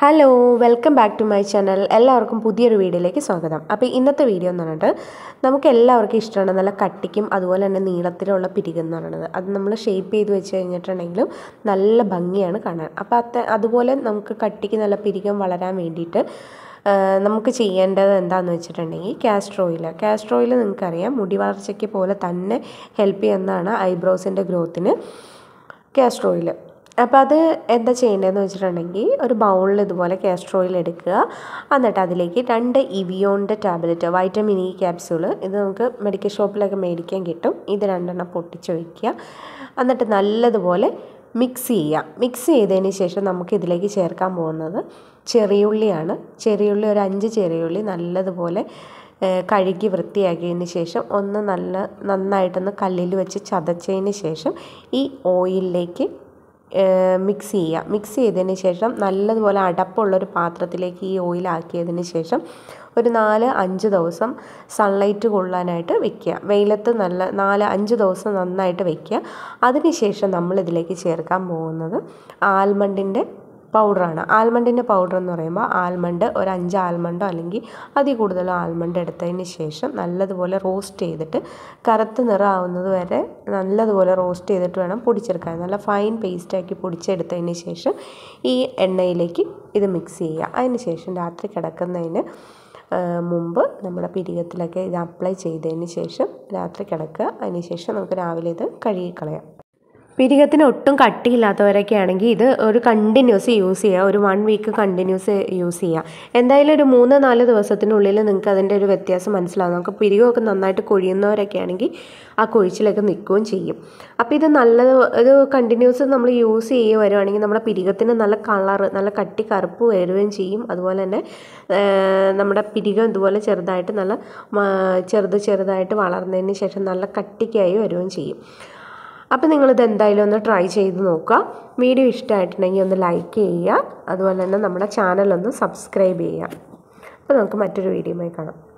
hello welcome back to my channel എല്ലാവർക്കും പുതിയൊരു വീഡിയോയിലേക്ക് സ്വാഗതം അപ്പോൾ ഇന്നത്തെ വീഡിയോ എന്ന് പറഞ്ഞിട്ട് നമുക്ക് എല്ലാവർക്കും ഇഷ്ടമാണ് നല്ല കട്ടിക്കും അതുപോലെ തന്നെ നീളത്തിലുള്ള പിരികം എന്ന് പറയുന്നത് അത് നമ്മൾ ഷേപ്പ് ചെയ്ത് വെച്ച് കഴിഞ്ഞിട്ടുണ്ടെങ്കിലും നല്ല ഭംഗിയാണ് കാണാൻ അപ്പോൾ അത് അതുപോലെ നമുക്ക് കട്ടിക്ക് നല്ല പിരികം വളരാൻ വേണ്ടിയിട്ട് ആ, നമുക്ക് ചെയ്യേണ്ടത് എന്താണെന്ന് വെച്ചിട്ടുണ്ടെങ്കിൽ കാസ്റ്റർ ഓയിൽ കാസ്റ്റർ ഓയിൽ നിങ്ങൾക്കറിയാം മുടി വളർച്ചയ്ക്ക് പോലെ തന്നെ ഹെൽപ്പ് ചെയ്യുന്നതാണ് ഐബ്രോസിൻ്റെ ഗ്രോത്തിന് കാസ്റ്റർ ഓയിൽ അപ്പോൾ അത് എന്താ ചെയ്യേണ്ടതെന്ന് വെച്ചിട്ടുണ്ടെങ്കിൽ ഒരു ബൗളിൽ ഇതുപോലെ കാസ്റ്റർ ഓയിൽ എടുക്കുക എന്നിട്ട് അതിലേക്ക് രണ്ട് ഇവിയോണിൻ്റെ ടാബ്ലറ്റ് വൈറ്റമിൻ ഇ ക്യാപ്സ്യൂൾ ഇത് നമുക്ക് മെഡിക്കൽ ഷോപ്പിലൊക്കെ മേടിക്കാൻ കിട്ടും ഇത് രണ്ടെണ്ണം പൊട്ടിച്ചൊഴിക്കുക എന്നിട്ട് നല്ലതുപോലെ മിക്സ് ചെയ്യുക മിക്സ് ചെയ്തതിന് ശേഷം നമുക്ക് ഇതിലേക്ക് ചേർക്കാൻ പോകുന്നത് ചെറിയുള്ളിയാണ് ചെറിയുള്ളി ഒരു അഞ്ച് ചെറിയുള്ളി നല്ലതുപോലെ ഏഹ് കഴുകി വൃത്തിയാക്കിയതിന് ശേഷം ഒന്ന് നല്ല നന്നായിട്ടൊന്ന് കല്ലിൽ വെച്ച് ചതച്ചതിന് ശേഷം ഈ ഓയിലിലേക്ക് മിക്സ് ചെയ്യുക മിക്സ് ചെയ്തതിന് ശേഷം നല്ലതുപോലെ അടപ്പുള്ളൊരു പാത്രത്തിലേക്ക് ഈ ഓയിൽ ആക്കിയതിന് ശേഷം ഒരു നാല് അഞ്ച് ദിവസം സൺലൈറ്റ് കൊള്ളാനായിട്ട് വെക്കുക വെയിലത്ത് നല്ല നാല് അഞ്ച് ദിവസം നന്നായിട്ട് വെക്കുക അതിനുശേഷം നമ്മൾ ഇതിലേക്ക് ചേർക്കാൻ പോകുന്നത് ആൽമണ്ടിൻ്റെ പൗഡറാണ് ആൽമണ്ടിൻ്റെ പൗഡർ എന്ന് പറയുമ്പോൾ ആൽമണ്ട് ഒരു അഞ്ച് ആൽമണ്ടോ അല്ലെങ്കിൽ അതിൽ കൂടുതലോ ആൽമണ്ട് എടുത്തതിന് ശേഷം നല്ലതുപോലെ റോസ്റ്റ് ചെയ്തിട്ട് കറുത്ത നിറമാവുന്നത് വരെ നല്ലതുപോലെ റോസ്റ്റ് ചെയ്തിട്ട് വേണം പൊടിച്ചെടുക്കാൻ നല്ല ഫൈൻ പേസ്റ്റാക്കി പൊടിച്ചെടുത്തതിന് ശേഷം ഈ എണ്ണയിലേക്ക് ഇത് മിക്സ് ചെയ്യുക അതിന് ശേഷം രാത്രി കിടക്കുന്നതിന് ആ, മുമ്പ് നമ്മുടെ പിരികത്തിലൊക്കെ ഇത് അപ്ലൈ ചെയ്തതിന് ശേഷം രാത്രി കിടക്കുക അതിന് ശേഷം നമുക്ക് രാവിലെ ഇത് കഴുകിക്കളയാം പിരികത്തിന് ഒട്ടും കട്ടിയില്ലാത്തവരൊക്കെ ആണെങ്കിൽ ഇത് ഒരു കണ്ടിന്യൂസ് യൂസ് ചെയ്യുക ഒരു വൺ വീക്ക് കണ്ടിന്യൂസ് യൂസ് ചെയ്യുക എന്തായാലും ഒരു മൂന്ന് നാല് ദിവസത്തിനുള്ളിൽ നിങ്ങൾക്ക് അതിൻ്റെ ഒരു വ്യത്യാസം മനസ്സിലാവും നമുക്ക് പിരികമൊക്കെ നന്നായിട്ട് കൊഴിയുന്നവരൊക്കെ ആണെങ്കിൽ ആ കൊഴിച്ചിലൊക്കെ നിൽക്കുകയും ചെയ്യും അപ്പോൾ ഇത് നല്ലത് ഇത് കണ്ടിന്യൂസ് നമ്മൾ യൂസ് ചെയ്യുക വരുവാണെങ്കിൽ നമ്മുടെ പിരികത്തിന് നല്ല കളറ് നല്ല കട്ടി കറുപ്പ് വരികയും ചെയ്യും അതുപോലെ തന്നെ ആ, നമ്മുടെ പിരികം ഇതുപോലെ ചെറുതായിട്ട് നല്ല മ, ചെറുത് ചെറുതായിട്ട് വളർന്നതിന് ശേഷം നല്ല കട്ടിക്കായി വരികയും ചെയ്യും അപ്പോൾ നിങ്ങളിത് എന്തായാലും ഒന്ന് ട്രൈ ചെയ്ത് നോക്കുക വീഡിയോ ഇഷ്ടമായിട്ടുണ്ടെങ്കിൽ ഒന്ന് ലൈക്ക് ചെയ്യുക അതുപോലെ തന്നെ നമ്മുടെ ചാനൽ ഒന്ന് സബ്സ്ക്രൈബ് ചെയ്യുക അപ്പോൾ നമുക്ക് മറ്റൊരു വീഡിയോയുമായി കാണാം